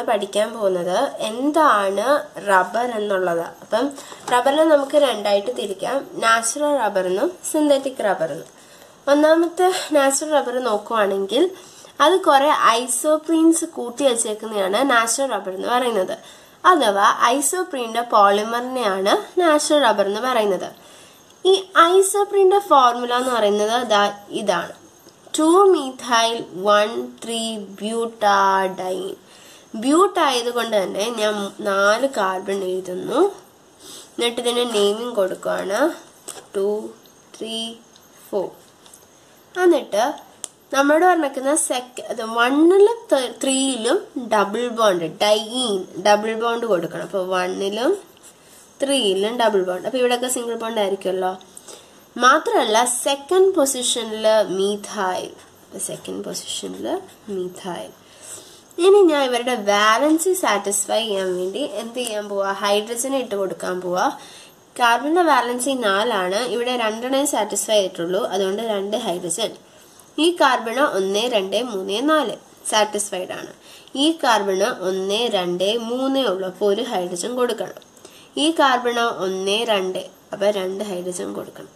പഠിക്കാൻ പോകുന്നത് എന്താണ് റബ്ബർ എന്നുള്ളത് അപ്പം റബ്ബറിനെ നമുക്ക് രണ്ടായിട്ട് തിരിക്കാം നാച്ചുറൽ റബ്ബർ എന്നും സിന്തറ്റിക് റബ്ബർ എന്നും ഒന്നാമത്തെ നാച്ചുറൽ റബ്ബർ നോക്കുവാണെങ്കിൽ അത് കുറെ ഐസോപ്രീൻസ് കൂട്ടി വച്ചേക്കുന്നതാണ് നാച്ചുറൽ റബ്ബർ എന്ന് പറയുന്നത് അഥവാ ഐസോപ്രീന്റെ പോളിമറിനെയാണ് നാച്ചുറൽ റബ്ബർ എന്ന് പറയുന്നത് ഈ ഐസോപ്രീന്റെ ഫോർമുല എന്ന് പറയുന്നത് ദാ ഇതാണ് two methyl one three butadiene ബ്യൂട്ട് ആയതുകൊണ്ട് തന്നെ ഞാൻ നാല് കാർബൺ എഴുതുന്നു എന്നിട്ട് ഇതിന് നെയിമിങ് കൊടുക്കുകയാണ് ടു ത്രീ ഫോർ എന്നിട്ട് നമ്മുടെ പറഞ്ഞിരിക്കുന്ന സെക്ക വണ്ണിലും ത്രീയിലും double bond diene double bond കൊടുക്കണം അപ്പോൾ വണ്ണിലും ത്രീയിലും ഡബിൾ ബോണ്ട് അപ്പോൾ ഇവിടെയൊക്കെ സിംഗിൾ ബോണ്ട് ആയിരിക്കുമല്ലോ മാത്രമല്ല സെക്കൻഡ് പൊസിഷനിൽ മീഥായിൽ സെക്കൻഡ് പൊസിഷനിൽ മീഥായിൽ ഇനി ഞാൻ ഇവരുടെ വാലൻസി സാറ്റിസ്ഫൈ ചെയ്യാൻ വേണ്ടി എന്ത് ചെയ്യാൻ പോവാ ഹൈഡ്രജൻ ഇട്ട് കൊടുക്കാൻ പോവാ കാർബണിന്റെ വാലൻസി നാലാണ് ഇവിടെ രണ്ടെണ്ണേ സാറ്റിസ്ഫൈ ആയിട്ടുള്ളൂ അതുകൊണ്ട് രണ്ട് ഹൈഡ്രജൻ ഈ കാർബണ് ഒന്ന് രണ്ട് മൂന്ന് നാല് സാറ്റിസ്ഫൈഡ് ആണ് ഈ കാർബണ് ഒന്ന് രണ്ട് മൂന്നേ ഉള്ളൂ അപ്പോൾ ഒരു ഹൈഡ്രജൻ കൊടുക്കണം ഈ കാർബണ് ഒന്ന് രണ്ട് അപ്പൊ രണ്ട് ഹൈഡ്രജൻ കൊടുക്കണം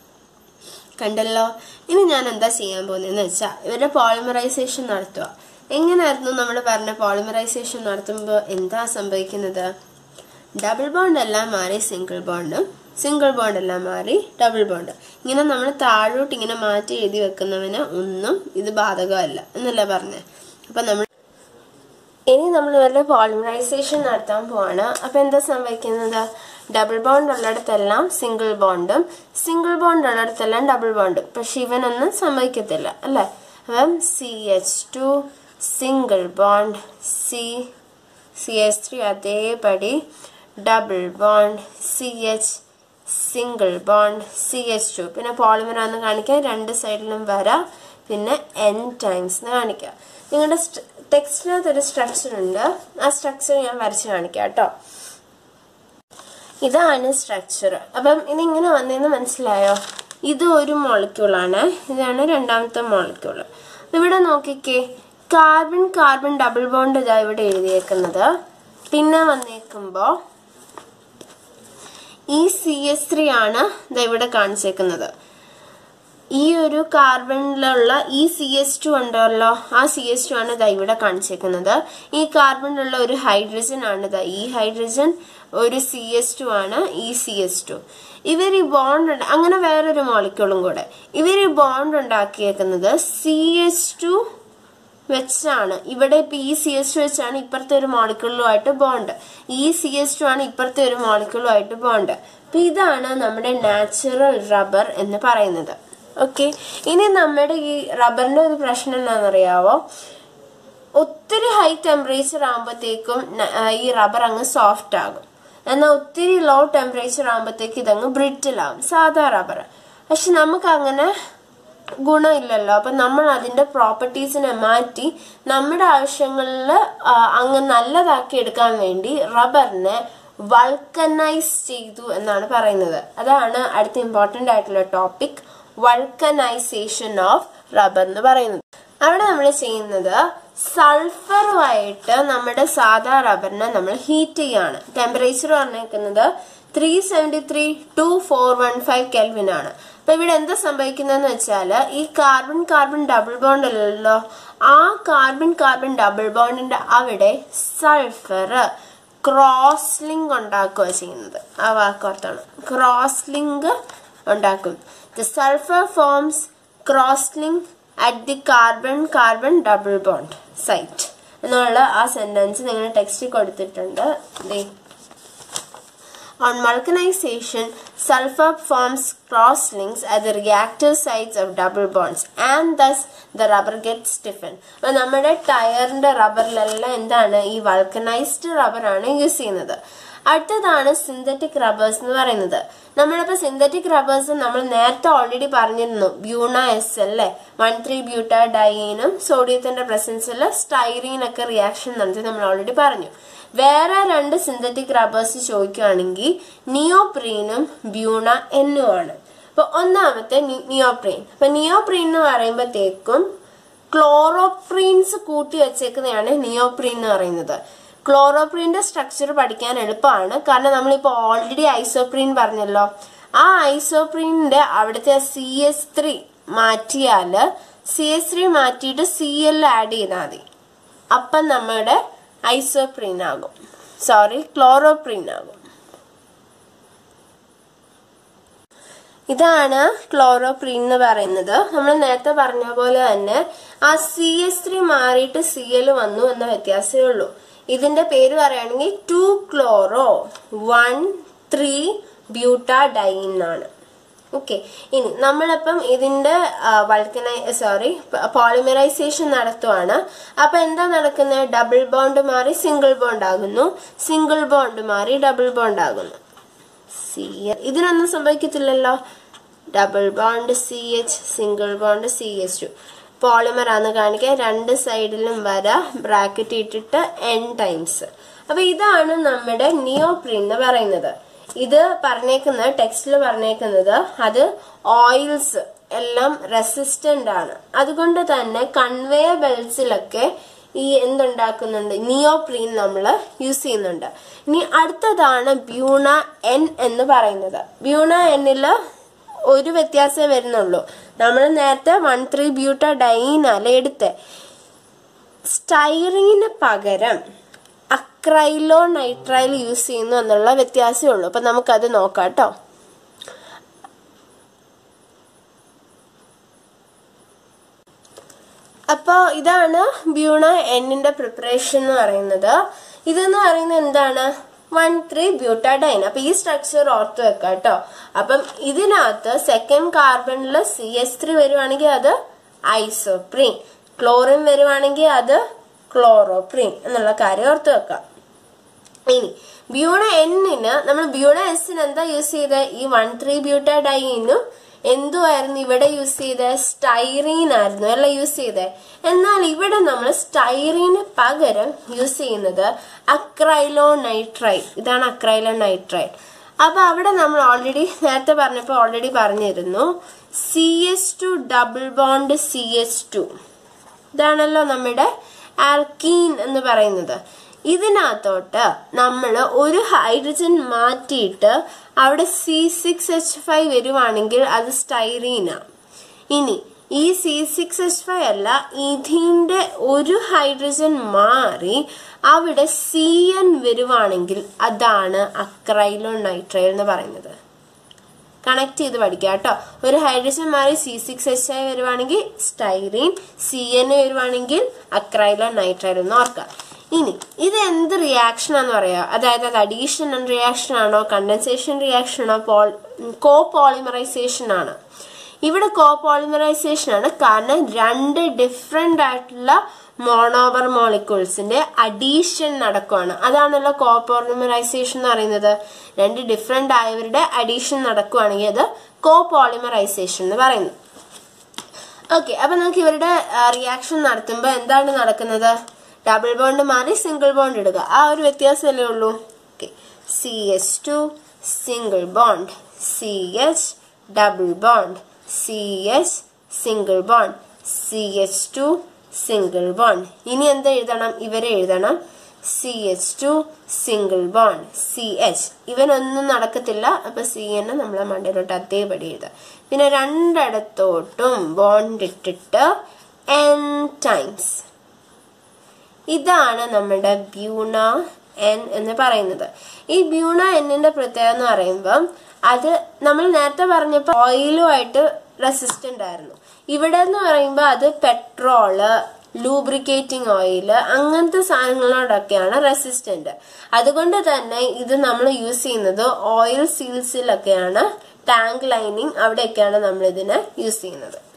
കണ്ടല്ലോ ഇനി ഞാൻ എന്താ ചെയ്യാൻ പോകുന്നതെന്ന് വെച്ചാൽ ഇവരുടെ പോളിമറൈസേഷൻ നടത്തുക എങ്ങനെയായിരുന്നു നമ്മൾ പറഞ്ഞ പോളിമറൈസേഷൻ നടത്തുമ്പോൾ എന്താ സംഭവിക്കുന്നത് ഡബിൾ ബോണ്ട് എല്ലാം മാറി സിംഗിൾ ബോണ്ടും സിംഗിൾ ബോണ്ട് എല്ലാം മാറി ഡബിൾ ബോണ്ട് ഇങ്ങനെ നമ്മൾ താഴോട്ട് ഇങ്ങനെ മാറ്റി എഴുതി വെക്കുന്നവന് ഒന്നും ഇത് ബാധകമല്ല എന്നല്ല പറഞ്ഞേ അപ്പൊ നമ്മൾ ഇനി നമ്മൾ ഇവരുടെ പോളിമറൈസേഷൻ നടത്താൻ പോവാണ് അപ്പൊ എന്താ സംഭവിക്കുന്നത് ഡബിൾ ബോണ്ട് ഉള്ളിടത്തെല്ലാം സിംഗിൾ ബോണ്ടും സിംഗിൾ ബോണ്ട് ഉള്ളിടത്തെല്ലാം ഡബിൾ ബോണ്ടും പക്ഷെ ഇവനൊന്നും സംഭവിക്കത്തില്ല അല്ലെ അപ്പം C H two single bond C C H three അതേപടി double bond C H single bond C H two പിന്നെ പോളിമർ എന്ന് കാണിക്കാം രണ്ട് സൈഡിലും വരാം പിന്നെ എൻ ടൈംസ് എന്ന് കാണിക്കാം നിങ്ങളുടെ ടെക്സ്റ്റിനകത്ത് ഒരു സ്ട്രക്ചർ ഉണ്ട് ആ സ്ട്രക്ചർ ഞാൻ വരച്ച് കാണിക്കാം കേട്ടോ ഇതാണ് സ്ട്രക്ചർ അപ്പം ഇതിങ്ങനെ വന്നതെന്ന് മനസ്സിലായോ ഇത് ഒരു മോളിക്യൂളാണ് ഇതാണ് രണ്ടാമത്തെ മോളിക്യൂൾ ഇവിടെ നോക്കിക്കേ കാർബൺ കാർബൺ ഡബിൾ ബോണ്ട് ഇതാ ഇവിടെ എഴുതിയേക്കുന്നത് പിന്നെ വന്നേക്കുമ്പോൾ ഈ സി എസ് ത്രീ ആണ് ഇതാ ഇവിടെ കാണിച്ചേക്കുന്നത് ഈ ഒരു കാർബണിലുള്ള ഈ സി എസ് ടു ഉണ്ടല്ലോ ആ സി എസ് ടു ആണ് ഇതാ ഇവിടെ കാണിച്ചേക്കുന്നത് ഈ കാർബണിലുള്ള ഒരു ഹൈഡ്രജൻ ആണ് ഇതാ ഈ ഹൈഡ്രജൻ ഒരു സി എസ് ടു ആണ് ഈ സി എസ് ടു ഇവർ ഈ ബോണ്ട് അങ്ങനെ വേറൊരു മോളിക്യൂളും കൂടെ ഇവർ ഈ ബോണ്ട് ഉണ്ടാക്കിയേക്കുന്നത് സി എച്ച് ടു വെച്ചാണ് ഇവിടെ ഇപ്പൊ ഈ സി എസ് ടു വെച്ചാണ് ഇപ്പുറത്തെ ഒരു മോളിക്യൂളുമായിട്ട് ബോണ്ട് ഈ സി എസ് ടു ആണ് ഇപ്പുറത്തെ ഒരു മോളിക്യൂളുമായിട്ട് ബോണ്ട് അപ്പൊ ഇതാണ് നമ്മുടെ നാച്ചുറൽ റബ്ബർ എന്ന് പറയുന്നത് ഓക്കെ ഇനി നമ്മുടെ ഈ റബ്ബറിന്റെ ഒരു പ്രശ്നം എന്താണെന്നറിയാവോ ഒത്തിരി ഹൈ ടെമ്പറേച്ചർ ആകുമ്പോഴത്തേക്കും ഈ റബ്ബർ അങ്ങ് സോഫ്റ്റ് ആകും എന്നാൽ ഒത്തിരി ലോ ടെമ്പറേച്ചർ ആകുമ്പോഴത്തേക്ക് ഇതങ്ങ് ബ്രിറ്റിൽ ആകും സാധാ റബ്ബർ പക്ഷെ നമുക്ക് അങ്ങനെ ഗുണമില്ലല്ലോ അപ്പൊ നമ്മൾ അതിന്റെ പ്രോപ്പർട്ടീസിനെ മാറ്റി നമ്മുടെ ആവശ്യങ്ങളിൽ അങ്ങ് നല്ലതാക്കി എടുക്കാൻ വേണ്ടി റബ്ബറിനെ വൾക്കനൈസ് ചെയ്തു എന്നാണ് പറയുന്നത് അതാണ് അടുത്ത ഇമ്പോർട്ടന്റ് ആയിട്ടുള്ള ടോപ്പിക് വൾക്കനൈസേഷൻ ഓഫ് റബ്ബർ എന്ന് പറയുന്നത് അവിടെ നമ്മൾ ചെയ്യുന്നത് സൾഫറുമായിട്ട് നമ്മുടെ സാധാ റബ്ബറിനെ നമ്മൾ ഹീറ്റ് ചെയ്യാണ് ടെമ്പറേച്ചർ പറഞ്ഞേക്കുന്നത് three seventy three to four one five kelvin ആണ് അപ്പൊ ഇവിടെ എന്താ സംഭവിക്കുന്നതെന്ന് വെച്ചാൽ ഈ കാർബൺ കാർബൺ ഡബിൾ ബോണ്ട് അല്ലല്ലോ ആ കാർബൺ കാർബൺ ഡബിൾ ബോണ്ടിന്റെ അവിടെ സൾഫർ ക്രോസ് ലിങ്ക് ഉണ്ടാക്കുക ചെയ്യുന്നത് ആ വാക്കോർത്താണ് ക്രോസ് ലിങ്ക് ഉണ്ടാക്കും the sulphur forms cross link at the carbon carbon double bond site എന്നുള്ള ആ സെന്റൻസ് നിങ്ങൾ ടെക്സ്റ്റിൽ കൊടുത്തിട്ടുണ്ട് On vulcanization, sulfur forms cross links at the reactive sites of double bonds and thus the rubber gets stiffened. അപ്പോൾ നമ്മുടെ ടയറിന്റെ റബ്ബറിലെല്ലാം എന്താണ് ഈ vulcanised റബ്ബറാണ് use ചെയ്യുന്നത് അടുത്തതാണ് സിന്തറ്റിക് റബ്ബേഴ്സ് എന്ന് പറയുന്നത് നമ്മളിപ്പോ സിന്തറ്റിക് റബ്ബേഴ്സ് നമ്മൾ നേരത്തെ ഓൾറെഡി പറഞ്ഞിരുന്നു ബ്യൂണ എസ് അല്ലേ വൺ ത്രീ ബ്യൂട്ട ഡൈനും സോഡിയത്തിന്റെ പ്രസൻസിൽ സ്റ്റൈറീൻ ഒക്കെ റിയാക്ഷൻ നടത്തി നമ്മൾ ഓൾറെഡി പറഞ്ഞു വേറെ രണ്ട് സിന്തറ്റിക് റബ്ബേഴ്സ് ചോദിക്കുകയാണെങ്കിൽ നിയോപ്രീനും ബ്യൂണ എന്നും ആണ് അപ്പൊ ഒന്നാമത്തെ നിയോപ്രീൻ അപ്പൊ നിയോപ്രീൻ എന്ന് പറയുമ്പോഴത്തേക്കും ക്ലോറോപ്രീൻസ് കൂട്ടി വെച്ചേക്കുന്നതാണ് നിയോപ്രീൻ എന്ന് പറയുന്നത് ക്ലോറോപ്രീന്റെ സ്ട്രക്ചർ പഠിക്കാൻ എളുപ്പമാണ് കാരണം നമ്മളിപ്പോൾ ഓൾറെഡി ഐസോപ്രീൻ പറഞ്ഞല്ലോ ആ ഐസോപ്രീനിന്റെ അവിടുത്തെ സി എസ് ത്രീ മാറ്റിയാല് സി എസ് ത്രീ മാറ്റിയിട്ട് സി എൽ ആഡ് ചെയ്താൽ മതി അപ്പം നമ്മുടെ ഐസോപ്രീൻ ആകും സോറി ക്ലോറോപ്രീൻ ആകും ഇതാണ് ക്ലോറോപ്രീൻ എന്ന് പറയുന്നത് നമ്മൾ നേരത്തെ പറഞ്ഞ പോലെ തന്നെ ആ സി എസ് ത്രീ മാറിയിട്ട് സി എൽ വന്നു എന്ന വ്യത്യാസമേ ഉള്ളൂ ഇതിന്റെ പേര് പറയുകയാണെങ്കിൽ two chloro one three butadiene എന്നാണ് ഓക്കെ ഇനി നമ്മളപ്പം ഇതിന്റെ വൾക്കനൈ സോറി പോളിമറൈസേഷൻ നടത്തുവാണ് അപ്പൊ എന്താ നടക്കുന്നത് ഡബിൾ ബോണ്ട് മാറി സിംഗിൾ ബോണ്ട് ആകുന്നു സിംഗിൾ ബോണ്ട് മാറി ഡബിൾ ബോണ്ട് ആകുന്നു സി ഇതിനൊന്നും സംഭവിക്കത്തില്ലല്ലോ double bond C H single bond C H two polymer ആണെന്ന് കാണിക്കാൻ രണ്ട് സൈഡിലും വര ബ്രാക്കറ്റ് ഇട്ടിട്ട് എൻ ടൈംസ് അപ്പൊ ഇതാണ് നമ്മുടെ നിയോപ്രീൻ എന്ന് പറയുന്നത് ഇത് പറഞ്ഞേക്കുന്നത് ടെക്സ്റ്റിൽ പറഞ്ഞേക്കുന്നത് അത് ഓയിൽസ് എല്ലാം റെസിസ്റ്റന്റ് ആണ് അതുകൊണ്ട് തന്നെ കൺവെയർ ബെൽറ്റ്സിലൊക്കെ ഈ എന്തുണ്ടാക്കുന്നുണ്ട് നിയോപ്രീൻ നമ്മൾ യൂസ് ചെയ്യുന്നുണ്ട് ഇനി അടുത്തതാണ് ബ്യൂണ എൻ എന്ന് പറയുന്നത് ബ്യൂണ എന്നില് ഒരു വ്യത്യാസമേ വരുന്നുള്ളൂ നമ്മൾ നേരത്തെ വൺ ത്രീ ബ്യൂട്ട ഡൈൻ അല്ല എടുത്തേ സ്റ്റൈറിന് പകരം അക്രൈലോ നൈട്രൈൽ യൂസ് ചെയ്യുന്നു എന്നുള്ള വ്യത്യാസമേ ഉള്ളൂ അപ്പൊ നമുക്കത് നോക്കാം കേട്ടോ അപ്പോൾ ഇതാണ് ബ്യൂണ എന്നിന്റെ പ്രിപ്പറേഷൻ എന്ന് പറയുന്നത് ഇതെന്ന് പറയുന്നത് എന്താണ് വൺ ത്രീ ബ്യൂട്ടാഡൈൻ അപ്പൊ ഈ സ്ട്രക്ചർ ഓർത്ത് വെക്കാം കേട്ടോ അപ്പം ഇതിനകത്ത് സെക്കൻഡ് കാർബണിൽ സി എസ് ത്രീ വരുവാണെങ്കിൽ അത് ഐസോപ്രീൻ ക്ലോറിൻ വരുവാണെങ്കിൽ അത് ക്ലോറോപ്രീൻ എന്നുള്ള കാര്യം ഓർത്ത് വെക്കാം ഇനി ബ്യൂണ എന്നിന് നമ്മൾ ബ്യൂണ എസിന് എന്താ യൂസ് ചെയ്തത് ഈ വൺ ത്രീ ബ്യൂട്ടാഡൈനും എന്തുമായിരുന്നു ഇവിടെ യൂസ് ചെയ്തത് സ്റ്റൈറീൻ ആയിരുന്നു അല്ല യൂസ് ചെയ്തത് എന്നാൽ ഇവിടെ നമ്മൾ സ്റ്റൈറീന് പകരം യൂസ് ചെയ്യുന്നത് അക്രൈലോ നൈട്രൈൽ ഇതാണ് അക്രൈലോ നൈട്രൈൽ അപ്പൊ അവിടെ നമ്മൾ ഓൾറെഡി നേരത്തെ പറഞ്ഞപ്പോൾ ഓൾറെഡി പറഞ്ഞിരുന്നു C S two double bond C S two ഇതാണല്ലോ നമ്മുടെ ആൽക്കീൻ എന്ന് പറയുന്നത് ഇതിനകത്തോട്ട് നമ്മൾ ഒരു ഹൈഡ്രജൻ മാറ്റിയിട്ട് അവിടെ സി സിക്സ് എച്ച് ഫൈവ് വരുവാണെങ്കിൽ അത് സ്റ്റൈറീന ഇനി ഈ സി സിക്സ് എച്ച് ഫൈവ് അല്ല ഇതിന്റെ ഒരു ഹൈഡ്രജൻ മാറി അവിടെ സി എൻ വരുവാണെങ്കിൽ അതാണ് അക്രൈലോ നൈട്രൈൽ എന്ന് പറയുന്നത് കണക്ട് ചെയ്ത് പഠിക്കുക കേട്ടോ ഒരു ഹൈഡ്രജൻ മാറി സി സിക്സ് എച്ച് ഐ വരുവാണെങ്കിൽ സ്റ്റൈറീൻ സി എൻ വരുവാണെങ്കിൽ അക്രൈലോ നൈട്രൈൽ എന്ന് ഓർക്കുക ഇനി ഇത് എന്ത് റിയാക്ഷൻ ആണെന്ന് പറയാം അതായത് അത് അഡീഷൻ റിയാക്ഷൻ ആണോ കണ്ടൻസേഷൻ റിയാക്ഷൻ ആണോ പോൾ കോ പോളിമറൈസേഷൻ ആണ് ഇവിടെ കോ പോളിമറൈസേഷൻ ആണ് കാരണം രണ്ട് ഡിഫറെന്റ് ആയിട്ടുള്ള മോണോവർ മോളിക്യൂൾസിന്റെ അഡീഷൻ നടക്കുവാണ് അതാണല്ലോ കോ പോളിമറൈസേഷൻ എന്ന് പറയുന്നത് രണ്ട് ഡിഫറെന്റ് ആയവരുടെ അഡീഷൻ നടക്കുവാണെങ്കിൽ അത് കോ പോളിമറൈസേഷൻ എന്ന് പറയുന്നു ഓക്കെ അപ്പൊ നമുക്ക് ഇവരുടെ റിയാക്ഷൻ നടത്തുമ്പോൾ എന്താണ് നടക്കുന്നത് ഡബിൾ ബോണ്ട് മാറി സിംഗിൾ ബോണ്ട് ഇടുക ആ ഒരു വ്യത്യാസമല്ലേ ഉള്ളൂ okay C H two single bond C H double bond C H single bond C H two single bond ഇനി എന്താ എഴുതണം ഇവരെ എഴുതണം C H two single bond C H ഇവനൊന്നും നടക്കത്തില്ല അപ്പൊ സി എന്നെ നമ്മളെ മണ്ടയിലോട്ട് അതേപടി എഴുതാം പിന്നെ രണ്ടിടത്തോട്ടും ബോണ്ട് ഇട്ടിട്ട് എൻ ടൈംസ് ഇതാണ് നമ്മുടെ ബ്യൂണ എൻ എന്ന് പറയുന്നത് ഈ ബ്യൂണ എന്നിന്റെ പ്രത്യേകത എന്ന് പറയുമ്പം അത് നമ്മൾ നേരത്തെ പറഞ്ഞപ്പോൾ ഓയിലുമായിട്ട് റെസിസ്റ്റന്റ് ആയിരുന്നു ഇവിടെ എന്ന് പറയുമ്പോൾ അത് പെട്രോള് ലൂബ്രിക്കേറ്റിംഗ് ഓയിൽ അങ്ങനത്തെ സാധനങ്ങളോടൊക്കെയാണ് റെസിസ്റ്റന്റ് അതുകൊണ്ട് തന്നെ ഇത് നമ്മൾ യൂസ് ചെയ്യുന്നത് ഓയിൽ സീൽസിലൊക്കെയാണ് ടാങ്ക് ലൈനിങ് അവിടെയൊക്കെയാണ് നമ്മൾ ഇതിനെ യൂസ് ചെയ്യുന്നത്